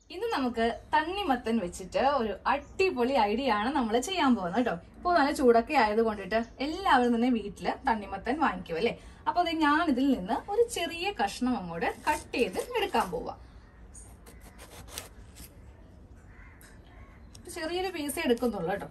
ഇന്ന് നമുക്ക് തണ്ണിമത്തൻ വെച്ചിട്ട് ഒരു അടിപൊളി ഐഡിയ ആണ് നമ്മൾ ചെയ്യാൻ പോകുന്നത് കേട്ടോ ഇപ്പോൾ നല്ല ചൂടൊക്കെ ആയത് കൊണ്ടിട്ട് എല്ലാവരും തന്നെ വീട്ടില് തണ്ണിമത്തൻ വാങ്ങിക്കും അല്ലേ അപ്പൊ അത് ഞാൻ ഇതിൽ നിന്ന് ഒരു ചെറിയ കഷ്ണം അങ്ങോട്ട് കട്ട് ചെയ്ത് എടുക്കാൻ പോവാ ചെറിയൊരു പീസേ എടുക്കുന്നുള്ളൂ കേട്ടോ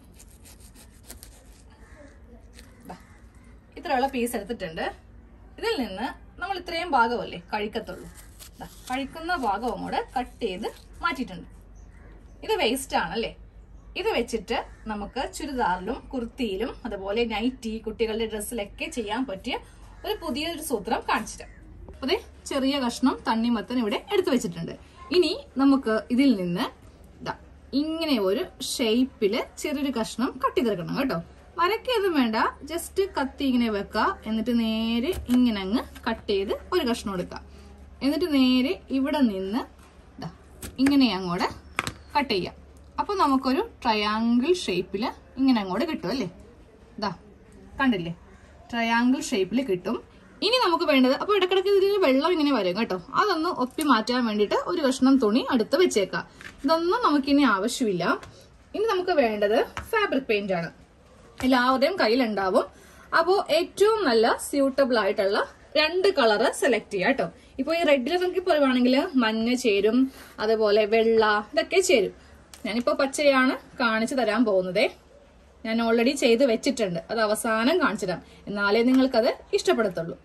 ദാ, ഇത്രയുള്ള പീസ് എടുത്തിട്ടുണ്ട് ഇതിൽ നിന്ന് നമ്മൾ ഇത്രയും ഭാഗമല്ലേ കഴിക്കത്തുള്ളൂ ദാ, കഴിക്കുന്ന ഭാഗം അങ്ങോട്ട് കട്ട് ചെയ്ത് മാറ്റിയിട്ടുണ്ട് ഇത് വേസ്റ്റ് ആണല്ലേ ഇത് വെച്ചിട്ട് നമുക്ക് ചുരിദാറിലും കുർത്തിയിലും അതുപോലെ നൈറ്റി കുട്ടികളുടെ ഡ്രസ്സിലൊക്കെ ചെയ്യാൻ പറ്റിയ ഒരു പുതിയൊരു സൂത്രം കാണിച്ചിട്ട് അതെ ചെറിയ കഷ്ണം തണ്ണിമത്തൻ ഇവിടെ എടുത്തു വെച്ചിട്ടുണ്ട് ഇനി നമുക്ക് ഇതിൽ നിന്ന് ദാ ഇങ്ങനെ ഒരു ഷേപ്പില് ചെറിയൊരു കഷ്ണം കട്ട് ചെയ്തെടുക്കണം കേട്ടോ വരയ്ക്കൊന്നും വേണ്ട ജസ്റ്റ് കത്തി ഇങ്ങനെ വെക്കുക എന്നിട്ട് നേരെ ഇങ്ങനെ അങ്ങ് കട്ട് ചെയ്ത് ഒരു കഷ്ണം എടുക്കുക എന്നിട്ട് നേരെ ഇവിടെ നിന്ന് ദാ ഇങ്ങനെ അങ്ങോട്ട് കട്ട് ചെയ്യാം അപ്പൊ നമുക്കൊരു ട്രയാങ്കിൾ ഷേപ്പില് ഇങ്ങനെ അങ്ങോട്ട് കിട്ടും അല്ലേ ദാ കണ്ടില്ലേ ട്രയാങ്കിൾ ഷേപ്പിൽ കിട്ടും ഇനി നമുക്ക് വേണ്ടത് അപ്പൊ ഇടക്കിടക്ക് ഇതിൽ വെള്ളം ഇങ്ങനെ വരും കേട്ടോ അതൊന്ന് ഒപ്പി മാറ്റാൻ വേണ്ടിയിട്ട് ഒരു കഷ്ണം തുണി അടുത്ത് വെച്ചേക്കാം ഇതൊന്നും നമുക്കിനി ആവശ്യമില്ല ഇനി നമുക്ക് വേണ്ടത് ഫാബ്രിക് പെയിന്റ് ആണ് എല്ലാവരുടെയും കയ്യിലുണ്ടാവും അപ്പോൾ ഏറ്റവും നല്ല സ്യൂട്ടബിൾ ആയിട്ടുള്ള രണ്ട് കളറ് സെലക്ട് ചെയ്യാം കേട്ടോ ഇപ്പൊ ഈ റെഡിൽ നമുക്ക് പറയുവാണെങ്കിൽ മഞ്ഞ ചേരും അതുപോലെ വെള്ള ഇതൊക്കെ ചേരും ഞാനിപ്പോ പച്ചയാണ് കാണിച്ചു തരാൻ പോകുന്നതേ ഞാൻ ഓൾറെഡി ചെയ്ത് വെച്ചിട്ടുണ്ട് അത് അവസാനം കാണിച്ചു തരാം എന്നാലേ നിങ്ങൾക്കത് ഇഷ്ടപ്പെടത്തുള്ളൂ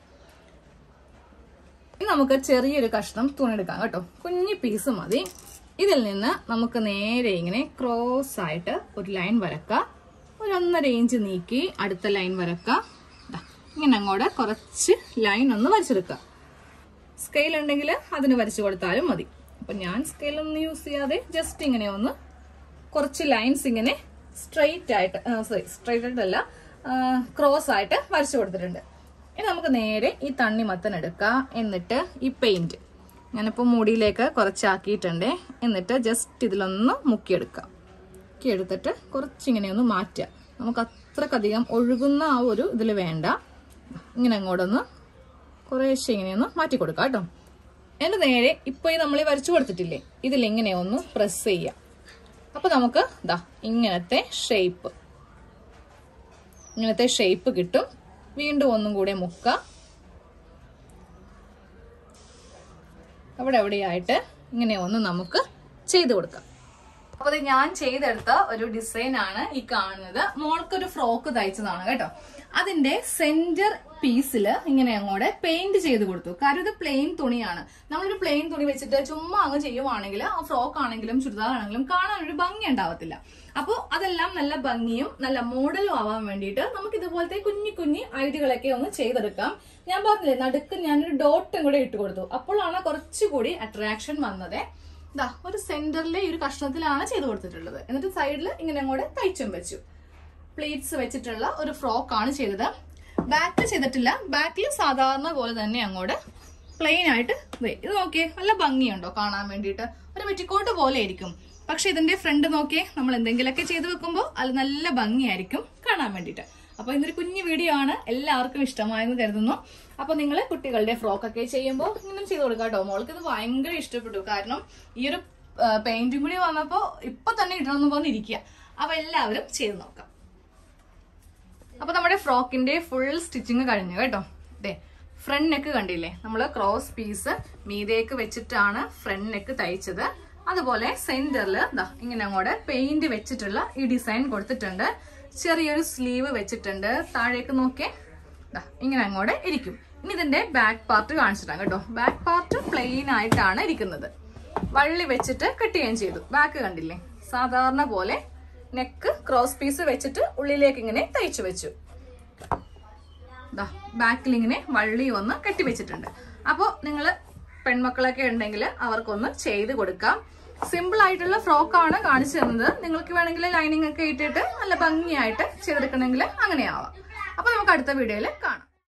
ഇനി നമുക്ക് ചെറിയൊരു കഷ്ണം തുണി എടുക്കാം കേട്ടോ കുഞ്ഞു പീസ് മതി ഇതിൽ നിന്ന് നമുക്ക് നേരെ ഇങ്ങനെ ക്രോസ് ആയിട്ട് ഒരു ലൈൻ വരക്കാം ഒരു ഒന്നര ഇഞ്ച് നീക്കി അടുത്ത ലൈൻ വരക്കാം ദാ, ഇങ്ങനെ അങ്ങോട്ട് കുറച്ച് ലൈൻ ഒന്ന് വരച്ചെടുക്കുക സ്കെയിൽ ഉണ്ടെങ്കിൽ അതിന് വരച്ചു കൊടുത്താലും മതി അപ്പൊ ഞാൻ സ്കെയിൽ ഒന്നും യൂസ് ചെയ്യാതെ ജസ്റ്റ് ഇങ്ങനെ ഒന്ന് കുറച്ച് ലൈൻസ് ഇങ്ങനെ സ്ട്രെയിറ്റ് ആയിട്ട് സോറി സ്ട്രെയിറ്റ് ആയിട്ടല്ല ക്രോസ് ആയിട്ട് വരച്ചു കൊടുത്തിട്ടുണ്ട് ഇനി നമുക്ക് നേരെ ഈ തണ്ണിമത്തൻ എടുക്കാം എന്നിട്ട് ഈ പെയിന്റ് ഞാനിപ്പോൾ മുടിയിലേക്ക് കുറച്ചാക്കിയിട്ടുണ്ട് എന്നിട്ട് ജസ്റ്റ് ഇതിലൊന്ന് മുക്കിയെടുക്കാം മുക്കിയെടുത്തിട്ട് കുറച്ചിങ്ങനെ ഒന്ന് മാറ്റുക നമുക്ക് അത്രക്കധികം ഒഴുകുന്ന ആ ഒരു ഇതിൽ വേണ്ട ഇങ്ങനെ അങ്ങോട്ടൊന്ന് കുറേശ്ശെ ഇങ്ങനെയൊന്ന് മാറ്റി കൊടുക്കാം കേട്ടോ എന്നിട്ട് നേരെ ഇപ്പൊ ഈ നമ്മൾ ഈ വരച്ചു കൊടുത്തിട്ടില്ലേ ഇതിൽ ഇങ്ങനെ ഒന്ന് പ്രസ് ചെയ്യാം അപ്പൊ നമുക്ക് ദാ ഇങ്ങനത്തെ ഷേപ്പ് ഇങ്ങനത്തെ ഷേപ്പ് കിട്ടും വീണ്ടും ഒന്നും കൂടെ മുക്ക അവിടെ എവിടെയായിട്ട് ഇങ്ങനെ ഒന്ന് നമുക്ക് ചെയ്തു കൊടുക്കാം അപ്പൊ ഇത് ഞാൻ ചെയ്തെടുത്ത ഒരു ഡിസൈൻ ആണ് ഈ കാണുന്നത് മോൾക്കൊരു ഫ്രോക്ക് തയ്ച്ചതാണ് കേട്ടോ അതിന്റെ സെന്റർ പീസില് ഇങ്ങനെ അങ്ങോട്ട് പെയിന്റ് ചെയ്ത് കൊടുത്തു കാര്യം ഇത് പ്ലെയിൻ തുണിയാണ് നമ്മളൊരു പ്ലെയിൻ തുണി വെച്ചിട്ട് ചുമ്മാ അങ്ങ് ചെയ്യുവാണെങ്കിൽ ആ ഫ്രോക്ക് ആണെങ്കിലും ചുരിദാർ ആണെങ്കിലും കാണാൻ ഒരു ഭംഗി ഉണ്ടാവത്തില്ല അപ്പോൾ അതെല്ലാം നല്ല ഭംഗിയും നല്ല മോഡലും ആവാൻ വേണ്ടിയിട്ട് നമുക്ക് ഇതുപോലത്തെ കുഞ്ഞു കുഞ്ഞു ഐഡിയകളൊക്കെ ഒന്ന് ചെയ്തെടുക്കാം ഞാൻ പറഞ്ഞില്ലേ നടുക്ക് ഞാനൊരു ഡോട്ടും കൂടെ ഇട്ട് കൊടുത്തു അപ്പോഴാണ് കുറച്ചുകൂടി അട്രാക്ഷൻ വന്നത് ദാ ഒരു സെന്ററിലെ ഈ ഒരു കഷ്ണത്തിലാണ് ചെയ്ത് കൊടുത്തിട്ടുള്ളത് എന്നിട്ട് സൈഡിൽ ഇങ്ങനെ അങ്ങോട്ട് തയ്ച്ചും വെച്ചു പ്ലേറ്റ്സ് വെച്ചിട്ടുള്ള ഒരു ഫ്രോക്ക് ആണ് ചെയ്തത് ബാക്കിൽ ചെയ്തിട്ടില്ല ബാക്കിൽ സാധാരണ പോലെ തന്നെ അങ്ങോട്ട് പ്ലെയിൻ ആയിട്ട് ദേ ഇത് നോക്കിയേ നല്ല ഭംഗിയുണ്ടോ കാണാൻ വേണ്ടിയിട്ട് ഒരു വെറ്റിക്കോട്ട് പോലെ ആയിരിക്കും പക്ഷെ ഇതിന്റെ ഫ്രണ്ട് നോക്കിയേ നമ്മൾ എന്തെങ്കിലുമൊക്കെ ചെയ്ത് വെക്കുമ്പോൾ അത് നല്ല ഭംഗിയായിരിക്കും കാണാൻ വേണ്ടിയിട്ട് അപ്പൊ ഇന്നൊരു കുഞ്ഞു വീഡിയോ ആണ് എല്ലാവർക്കും ഇഷ്ടമായെന്ന് കരുതുന്നു അപ്പൊ നിങ്ങൾ കുട്ടികളുടെ ഫ്രോക്ക് ഒക്കെ ചെയ്യുമ്പോൾ ഇങ്ങനെ ചെയ്ത് കൊടുക്കാം കേട്ടോ മോൾക്ക് ഇത് ഭയങ്കര ഇഷ്ടപ്പെട്ടു കാരണം ഈ ഒരു പെയിന്റും കൂടി വന്നപ്പോ ഇപ്പൊ തന്നെ ഇടണമെന്ന് പറഞ്ഞിരിക്കുക അപ്പൊ എല്ലാവരും ചെയ്ത് നോക്കാം അപ്പൊ നമ്മുടെ ഫ്രോക്കിന്റെ ഫുൾ സ്റ്റിച്ചിങ് കഴിഞ്ഞു കേട്ടോ ദേ ഫ്രണ്ട് നെക്ക് കണ്ടില്ലേ നമ്മൾ ക്രോസ് പീസ് മീതേക്ക് വെച്ചിട്ടാണ് ഫ്രണ്ട് നെക്ക് തയ്ച്ചത് അതുപോലെ സെന്ററിൽ ഇങ്ങനെ അങ്ങോട്ട് പെയിന്റ് വെച്ചിട്ടുള്ള ഈ ഡിസൈൻ കൊടുത്തിട്ടുണ്ട് ചെറിയൊരു സ്ലീവ് വെച്ചിട്ടുണ്ട് താഴേക്ക് നോക്കിയേ ദാ ഇങ്ങനെ അങ്ങോട്ട് ഇരിക്കും ഇനി ഇതിന്റെ ബാക്ക് പാർട്ട് കാണിച്ചിട്ടാണ് കേട്ടോ ബാക്ക് പാർട്ട് പ്ലെയിൻ ആയിട്ടാണ് ഇരിക്കുന്നത് വള്ളി വെച്ചിട്ട് കെട്ടുകയും ചെയ്തു ബാക്ക് കണ്ടില്ലേ സാധാരണ പോലെ നെക്ക് ക്രോസ് പീസ് വെച്ചിട്ട് ഉള്ളിലേക്ക് ഇങ്ങനെ തയ്ച്ചു വെച്ചു ബാക്കിൽ ഇങ്ങനെ വള്ളി ഒന്ന് കെട്ടി വെച്ചിട്ടുണ്ട് അപ്പോൾ നിങ്ങൾ പെൺമക്കളൊക്കെ ഉണ്ടെങ്കിൽ അവർക്കൊന്ന് ചെയ്ത് കൊടുക്കാം സിമ്പിൾ ആയിട്ടുള്ള ഫ്രോക്കാണ് കാണിച്ചു തന്നത് നിങ്ങൾക്ക് വേണമെങ്കിൽ ലൈനിങ് ഒക്കെ ഇട്ടിട്ട് നല്ല ഭംഗിയായിട്ട് ചെയ്തെടുക്കണമെങ്കിൽ അങ്ങനെ ആവാം അപ്പൊ നമുക്ക് അടുത്ത വീഡിയോയിൽ കാണാം